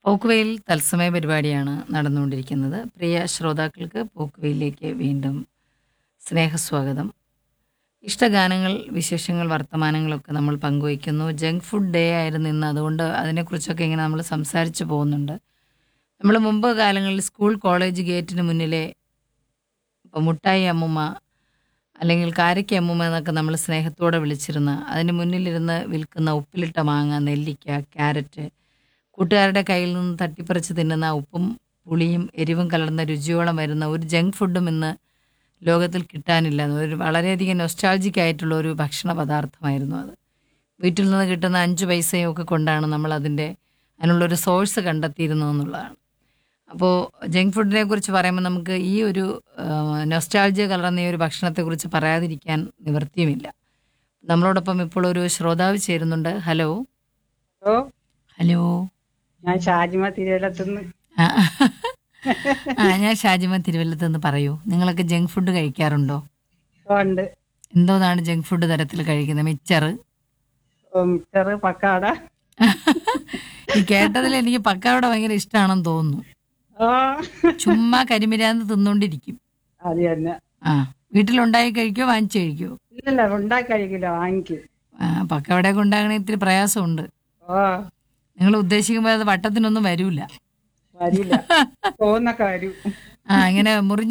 പോക്കുവെയിൽ തത്സമയ പരിപാടിയാണ് നടന്നുകൊണ്ടിരിക്കുന്നത് പ്രിയ ശ്രോതാക്കൾക്ക് പോക്കുവെയിലേക്ക് വീണ്ടും സ്നേഹസ്വാഗതം ഇഷ്ടഗാനങ്ങൾ വിശേഷങ്ങൾ വർത്തമാനങ്ങളൊക്കെ നമ്മൾ പങ്കുവയ്ക്കുന്നു ജങ്ക് ഫുഡ് ഡേ ആയിരുന്നു ഇന്ന് അതുകൊണ്ട് അതിനെക്കുറിച്ചൊക്കെ ഇങ്ങനെ നമ്മൾ സംസാരിച്ചു പോകുന്നുണ്ട് നമ്മൾ മുമ്പ് കാലങ്ങളിൽ സ്കൂൾ കോളേജ് ഗേറ്റിന് മുന്നിലെ ഇപ്പോൾ മുട്ടായി അമ്മുമ്മ അല്ലെങ്കിൽ കാരയ്ക്ക് അമ്മുമ്മ എന്നൊക്കെ നമ്മൾ സ്നേഹത്തോടെ വിളിച്ചിരുന്ന അതിന് മുന്നിലിരുന്ന് വിൽക്കുന്ന ഉപ്പിലിട്ട മാങ്ങ നെല്ലിക്ക ക്യാരറ്റ് കൂട്ടുകാരുടെ കയ്യിൽ നിന്ന് തട്ടിപ്പറിച്ച് തിന്നുന്ന ഉപ്പും പുളിയും എരിവും കലർന്ന രുചിയോളം വരുന്ന ഒരു ജങ്ക് ഫുഡും ഇന്ന് ലോകത്തിൽ കിട്ടാനില്ല ഒരു വളരെയധികം നൊസ്റ്റാൾജിക് ആയിട്ടുള്ള ഒരു ഭക്ഷണ പദാർത്ഥമായിരുന്നു അത് വീട്ടിൽ നിന്ന് കിട്ടുന്ന അഞ്ച് പൈസയും ഒക്കെ കൊണ്ടാണ് നമ്മൾ അതിൻ്റെ അതിനുള്ളൊരു സോഴ്സ് കണ്ടെത്തിയിരുന്നത് എന്നുള്ളതാണ് അപ്പോൾ ജങ്ക് ഫുഡിനെ കുറിച്ച് പറയുമ്പോൾ നമുക്ക് ഈ ഒരു നൊസ്റ്റാൾജിയ കലർന്ന ഈ ഒരു ഭക്ഷണത്തെക്കുറിച്ച് പറയാതിരിക്കാൻ നിവൃത്തിയുമില്ല നമ്മളോടൊപ്പം ഇപ്പോൾ ഒരു ശ്രോതാവ് ചേരുന്നുണ്ട് ഹലോ ഓ ഹലോ ഞാൻ ഷാജിമ തിരുവല്ലത്തുനിന്ന് ആ ആ, ഞാൻ ഷാജിമ തിരുവല്ലത്ത് നിന്ന് പറയൂ നിങ്ങളൊക്കെ ജങ്ക് ഫുഡ് കഴിക്കാറുണ്ടോ ഉണ്ട് എന്തോന്നാണ് ജങ്ക് ഫുഡ് തരത്തിൽ കഴിക്കുന്നത് മിച്ചർ ഓ, മിച്ചറ് പക്കാട ഈ കേട്ടതിൽ എനിക്ക് പക്കാവിടെ ഭയങ്കര ഇഷ്ടമാണെന്ന് തോന്നുന്നു ഓ ചുമ്മാ കരിമിരാന്ന് തിന്നോണ്ടിരിക്കും അത് തന്നെ ആ വീട്ടിലുണ്ടാക്കി കഴിക്കോ വാങ്ങിച്ചു കഴിക്കോ ഇല്ലല്ല ഉണ്ടാക്കി കഴിക്കില്ല വാങ്ങിക്കും ആ പക്കവടയൊക്കെ ഉണ്ടാകണേ ഇത്തിരി പ്രയാസമുണ്ട് ഓ നിങ്ങൾ ഉദ്ദേശിക്കുമ്പോൾ അത് വട്ടത്തിനൊന്നും വരൂല വരില്ല പോകുന്നൊക്കെ വരും ആ ഇങ്ങനെ മുറിഞ്ഞു